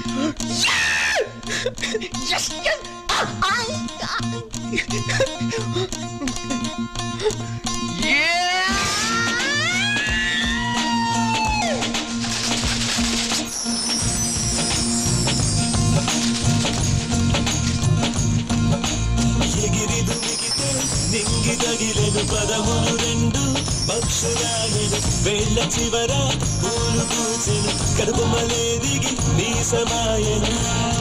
Yes, yes. Ah, ah, ah. ఎగిరి దుమిగితే నింగి తగిలెను పదములు రెండు పక్షులాయను వేళ్ళ చివర పూలు పూచెను కడుపు మలే దిగి నీ సమాయను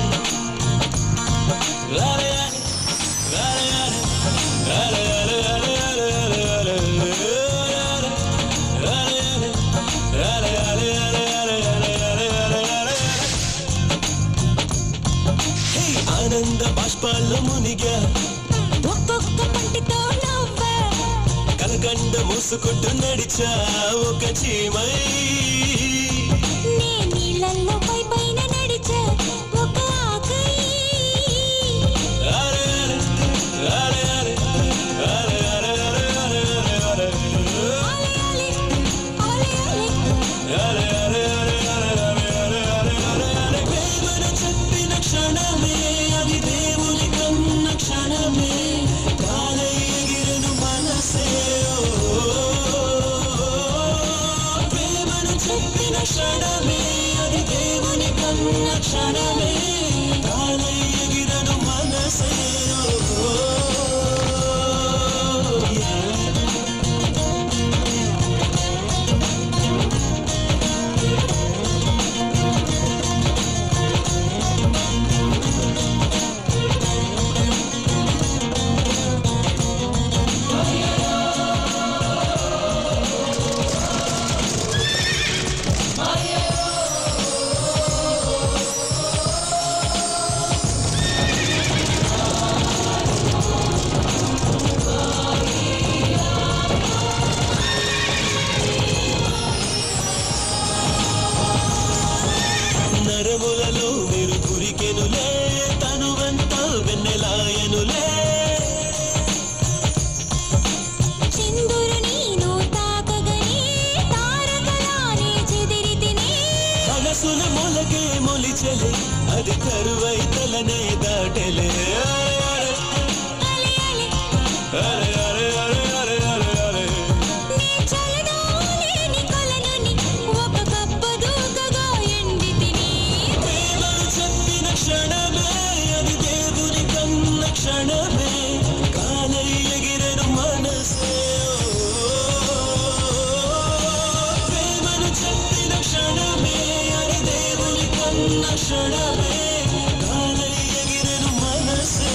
రాలే రాలే రాలే రాలే రాలే రాలే రాలే రాలే రాలే రాలే రాలే రాలే రాలే రాలే రాలే రాలే రాలే హే ఆనంద బాష్పాల్లో మునిగా ఒక్కొక్క పంటితో నవ్వా కలకండ మూసుకుంటూ నడిచా ఒక చీమై నే నీళ్ళల్లో పై పైన నడిచా ఒక ఆకై అరే అరే అరే అరే అరే అరే అరే అరే అరే ఆలే ఆలే ఆలే ఆలే అరే అరే అరే అరే అరే అరే అరే అరే అరే ప్రేమను చెప్పిన క్షణమే అది దేవుని కన్న క్షణమే కాలై ఎగిరెను మనసే ప్రేమను చెప్పిన క్షణమే అది దేవుని కన్న క్షణమే కాలై ఎగిరెను మనసే నరములలో మీరు కురికెనులే తనువంతా వెన్నెలాయనులే చిందురు నీను తాకగనే తారకలానే చెదిరి తినే మనసుల మొలకే మొలిచెలే అది కరువై తలనే దాటెలే అలే అలే అరే అరే అరే అరే అరే అరే నీ చలనో లేని కొలనుని ఒక కప్ప దూకగా ఎండి తిని ప్రేమను చెప్పిన క్షణమే అది దేవుని కన్న క్షణమే కాలై ఎగిరెను మనసే ప్రేమను చెప్పిన క్షణమే అది దేవుని కన్న క్షణమే కాలై ఎగిరెను మనసే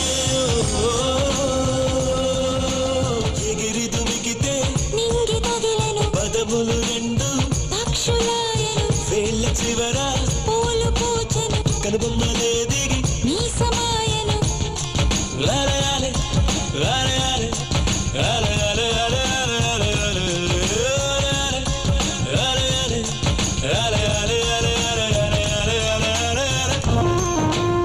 ఎగిరి దుమికితే నింగి తగిలెను పదములు రెండు పక్షులాయను వేళ్ళ చివర పూలు పూచెను కనుబొమ్మలే దిగి నీ సమాయను లాలే లాలే లాలే లాలే లాలే లాలే లాలే లాలే లాలే లాలే లాలే లాలే లాలే లాలే లాలే లాలే లాలే లాలే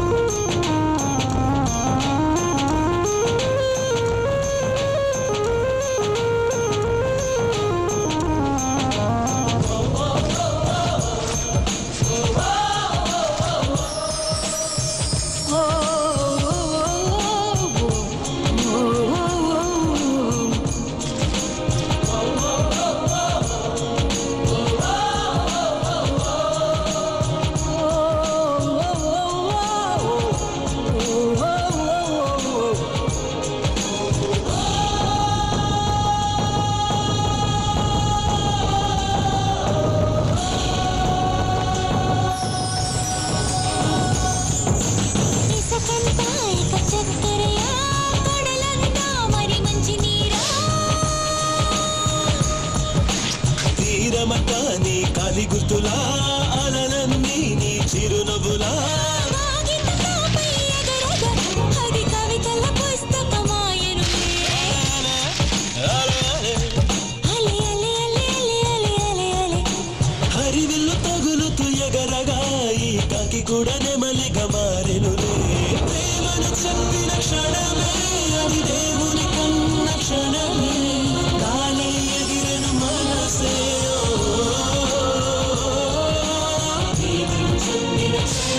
ఇసకంతా ఇక చక్కెరయా కడలంతా మరి మంచి నీరా తీరమట నీ కాలి గుర్తులా అలలన్నీ నీ చిరునవ్వులా కాగితముపై ఎగరగా అది కవితల పుస్తకమాయను లాలే లాలే అలే అలే అలే అలే అలే అలే అలే హరివిల్లు తగులుతూ ఎగరగా ఈ కాకి కూడా నెమలిగా మారెనులే ప్రేమను చెప్పిన క్షణమే అది దేవుని కన్న క్షణమే కాలై ఎగిరెను మనసే ఓ. ప్రేమను చెప్పిన క్షణమే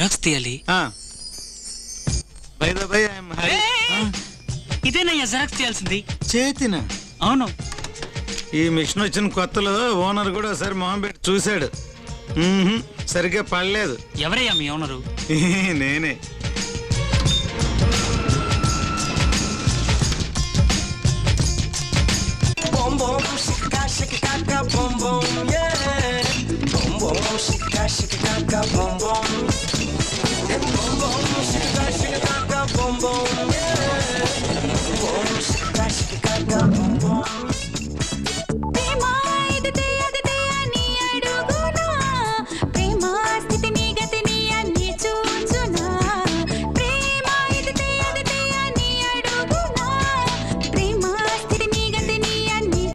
జెరాక్స్ తీయాలి by the by I'm Hari ఇదేనయ్యా జెరాక్స్ తీయాల్సింది చేతిన అవును ఈ మిషన్ వచ్చిన కొత్తలో ఓనర్ కూడా ఒకసారి మొహం పెట్టి చూశాడు మ్మ్హ్మ్. సరిగ్గా పడలేదు ఎవరయ్యా మీ ఓనరు నేనే